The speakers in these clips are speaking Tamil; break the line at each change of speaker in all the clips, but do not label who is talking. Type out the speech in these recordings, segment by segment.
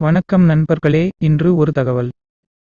வணக்கம் நண்பர்களே இன்று ஒரு தகவல்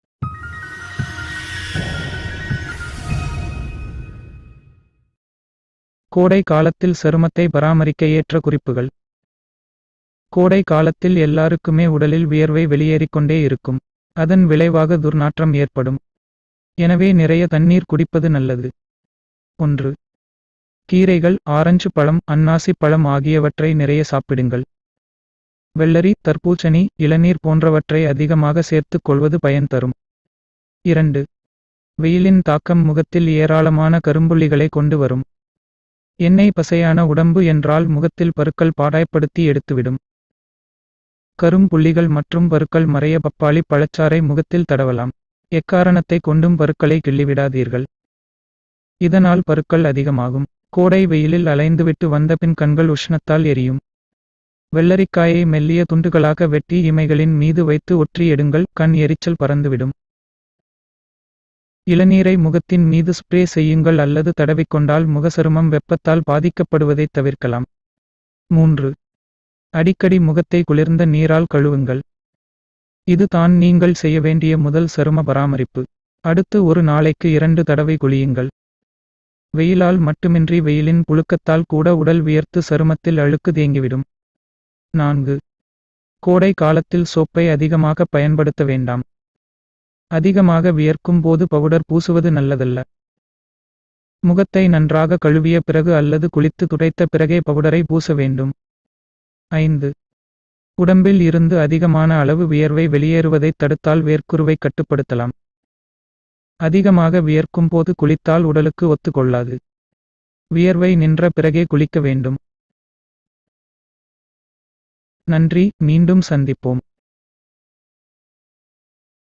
கோடை காலத்தில் சருமத்தை பராமரிக்க ஏற்ற குறிப்புகள் கோடை காலத்தில் எல்லாருக்குமே உடலில் வியர்வை வெளியேறிக் கொண்டே இருக்கும் அதன் விளைவாக துர்நாற்றம் ஏற்படும் எனவே நிறைய தண்ணீர் குடிப்பது நல்லது ஒன்று கீரைகள் ஆரஞ்சு பழம் அன்னாசி பழம் ஆகியவற்றை நிறைய சாப்பிடுங்கள் வெள்ளரி தர்பூசணி இளநீர் போன்றவற்றை அதிகமாக சேர்த்துக் கொள்வது பயன் தரும் இரண்டு வெயிலின் தாக்கம் முகத்தில் ஏராளமான கரும்புள்ளிகளை கொண்டு வரும் எண்ணெய் பசையான உடம்பு என்றால் முகத்தில் பருக்கள் பாடாய்ப்படுத்தி எடுத்துவிடும் கரும்புள்ளிகள் மற்றும் பருக்கள் மறைய பப்பாளி பழச்சாறை முகத்தில் தடவலாம் எக்காரணத்தை கொண்டும் பருக்களை கிள்ளிவிடாதீர்கள் இதனால் பருக்கள் அதிகமாகும் கோடை வெயிலில் அலைந்துவிட்டு வந்தபின் கண்கள் உஷ்ணத்தால் எரியும் வெள்ளரிக்காயை மெல்லிய துண்டுகளாக வெட்டி இமைகளின் மீது வைத்து ஒற்றி எடுங்கள் கண் எரிச்சல் பறந்துவிடும் இளநீரை முகத்தின் மீது ஸ்ப்ரே செய்யுங்கள் அல்லது தடவிக்கொண்டால் முகசருமம் வெப்பத்தால் பாதிக்கப்படுவதைத் தவிர்க்கலாம் மூன்று அடிக்கடி முகத்தை குளிர்ந்த நீரால் கழுவுங்கள் இது தான் நீங்கள் செய்ய வேண்டிய முதல் சரும பராமரிப்பு அடுத்து ஒரு நாளைக்கு இரண்டு தடவை குளியுங்கள் வெயிலால் மட்டுமின்றி வெயிலின் புழுக்கத்தால் கூட உடல் வியர்த்து சருமத்தில் அழுக்கு தேங்கிவிடும் நான்கு கோடை காலத்தில் சோப்பை அதிகமாக பயன்படுத்த வேண்டாம் அதிகமாக வியர்க்கும் போது பவுடர் பூசுவது நல்லதல்ல முகத்தை நன்றாக கழுவிய பிறகு அல்லது குளித்து துடைத்த பிறகே பவுடரை பூச வேண்டும் ஐந்து உடம்பில் இருந்து அதிகமான அளவு வியர்வை வெளியேறுவதைத் தடுத்தால் வேர்க்குருவை கட்டுப்படுத்தலாம் அதிகமாக வியர்க்கும் போது குளித்தால் உடலுக்கு ஒத்துக்கொள்ளாது வியர்வை நின்ற பிறகே குளிக்க வேண்டும் நன்றி மீண்டும் சந்திப்போம்